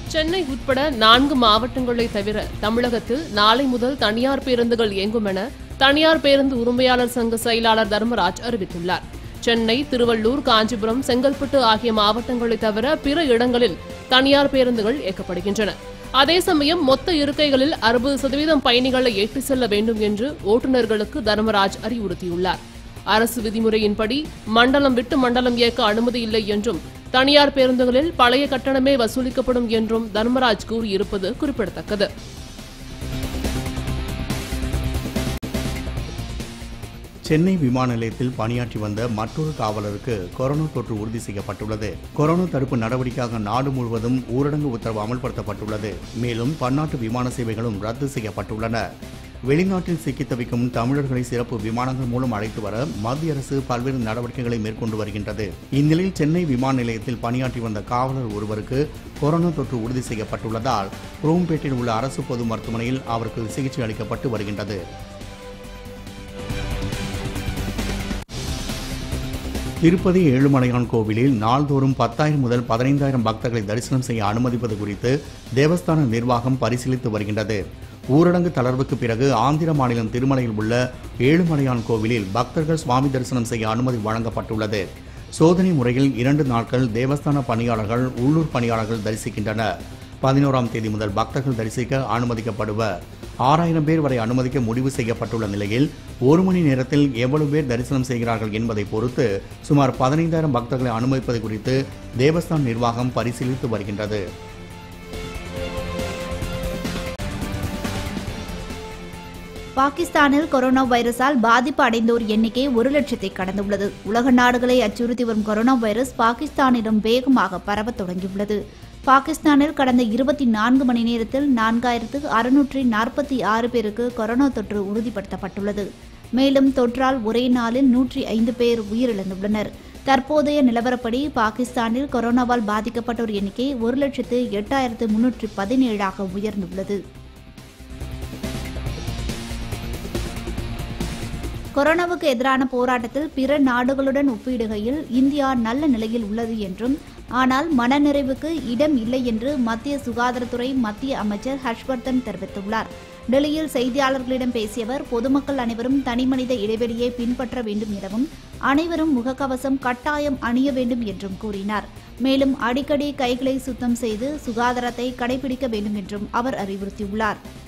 சென்னை உட்பட நான்கு மாவட்டங்களை தவிர தமிழகத்தில் நாளை முதல் தனியார் பேருந்துகள் இயங்கும் என தனியார் பேருந்து உரிமையாளர் சங்க செயலாளர் தர்மராஜ் அறிவித்துள்ளார் சென்னை திருவள்ளூர் காஞ்சிபுரம் செங்கல்பட்டு ஆகிய மாவட்டங்களை தவிர பிற இடங்களில் தனியார் பேருந்துகள் இயக்கப்படுகின்றன அதே சமயம் மொத்த இருக்கைகளில் அறுபது சதவீதம் பயணிகளை ஏற்றிச் செல்ல வேண்டும் என்று ஓட்டுநர்களுக்கு தர்மராஜ் அறிவுறுத்தியுள்ளார் அரசு விதிமுறையின்படி மண்டலம் விட்டு மண்டலம் இயக்க அனுமதி இல்லை என்றும் தனியார் பேருந்துகளில் பழைய கட்டணமே வசூலிக்கப்படும் என்றும் தர்மராஜ் கூறியிருப்பது குறிப்பிடத்தக்கது சென்னை விமான நிலையத்தில் பணியாற்றி வந்த மற்றொரு காவலருக்கு கொரோனா தொற்று உறுதி செய்யப்பட்டுள்ளது கொரோனா தடுப்பு நடவடிக்கையாக நாடு முழுவதும் ஊரடங்கு உத்தரவு அமல்படுத்தப்பட்டுள்ளது மேலும் பன்னாட்டு விமான சேவைகளும் ரத்து செய்யப்பட்டுள்ளன வெளிநாட்டில் சிக்கித் தவிக்கும் தமிழர்களை சிறப்பு விமானங்கள் மூலம் அழைத்து வர மத்திய அரசு பல்வேறு நடவடிக்கைகளை மேற்கொண்டு வருகின்றது இந்நிலையில் சென்னை விமான நிலையத்தில் பணியாற்றி வந்த காவலர் ஒருவருக்கு கொரோனா தொற்று உறுதி செய்யப்பட்டுள்ளதால் குரோம்பேட்டில் உள்ள அரசு பொது மருத்துவமனையில் அவருக்கு சிகிச்சை அளிக்கப்பட்டு வருகின்றது திருப்பதி ஏழுமலையான் கோவிலில் நாள்தோறும் பத்தாயிரம் முதல் பதினைந்தாயிரம் பக்தர்களை தரிசனம் செய்ய அனுமதிப்பது குறித்து தேவஸ்தான நிர்வாகம் பரிசீலித்து வருகின்றது ஊரடங்கு தளர்வுக்கு பிறகு ஆந்திர மாநிலம் திருமலையில் உள்ள ஏழுமலையான் கோவிலில் பக்தர்கள் சுவாமி தரிசனம் செய்ய அனுமதி வழங்கப்பட்டுள்ளது சோதனை முறையில் இரண்டு நாட்கள் தேவஸ்தான பணியாளர்கள் உள்ளூர் பணியாளர்கள் தரிசிக்கின்றனர் பதினோராம் தேதி முதல் பக்தர்கள் தரிசிக்க அனுமதிக்கப்படுவர் ஆறாயிரம் பேர் வரை அனுமதிக்க முடிவு செய்யப்பட்டுள்ள நிலையில் ஒரு மணி நேரத்தில் எவ்வளவு பேர் தரிசனம் செய்கிறார்கள் என்பதை பொறுத்து சுமார் பதினைந்தாயிரம் பக்தர்களை அனுமதிப்பது குறித்து தேவஸ்தான் நிர்வாகம் பரிசீலித்து வருகின்றது பாகிஸ்தானில் கொரோனா வைரஸால் பாதிப்பு அடைந்தோர் எண்ணிக்கை ஒரு லட்சத்தை கடந்துள்ளது உலக நாடுகளை அச்சுறுத்தி வரும் கொரோனா வைரஸ் பாகிஸ்தானிடம் வேகமாக பரவத் தொடங்கியுள்ளது பாகிஸ்தானில் கடந்த இருபத்தி நான்கு மணி நேரத்தில் நான்காயிரத்து அறுநூற்றி நாற்பத்தி ஆறு பேருக்கு கொரோனா தொற்று உறுதிப்படுத்தப்பட்டுள்ளது மேலும் தொற்றால் ஒரே நாளில் நூற்றி ஐந்து பேர் உயிரிழந்துள்ளனர் தற்போதைய நிலவரப்படி பாகிஸ்தானில் கொரோனாவால் பாதிக்கப்பட்டோர் எண்ணிக்கை ஒரு லட்சத்து எட்டாயிரத்து முன்னூற்றி பதினேழாக உயர்ந்துள்ளது கொரோனாவுக்கு எதிரான போராட்டத்தில் பிற நாடுகளுடன் ஒப்பிடுகையில் இந்தியா நல்ல நிலையில் உள்ளது என்றும் ஆனால் மனநிறைவுக்கு இடம் இல்லை என்று மத்திய சுகாதாரத்துறை மத்திய அமைச்சர் ஹர்ஷ்வர்தன் தெரிவித்துள்ளார் டெல்லியில் செய்தியாளர்களிடம் பேசிய அவர் பொதுமக்கள் அனைவரும் தனிமனித இடைவெளியை பின்பற்ற வேண்டும் எனவும் அனைவரும் முகக்கவசம் கட்டாயம் அணிய வேண்டும் என்றும் கூறினார் மேலும் அடிக்கடி கைகளை சுத்தம் செய்து சுகாதாரத்தை கடைபிடிக்க வேண்டும் என்றும் அவர் அறிவுறுத்தியுள்ளார்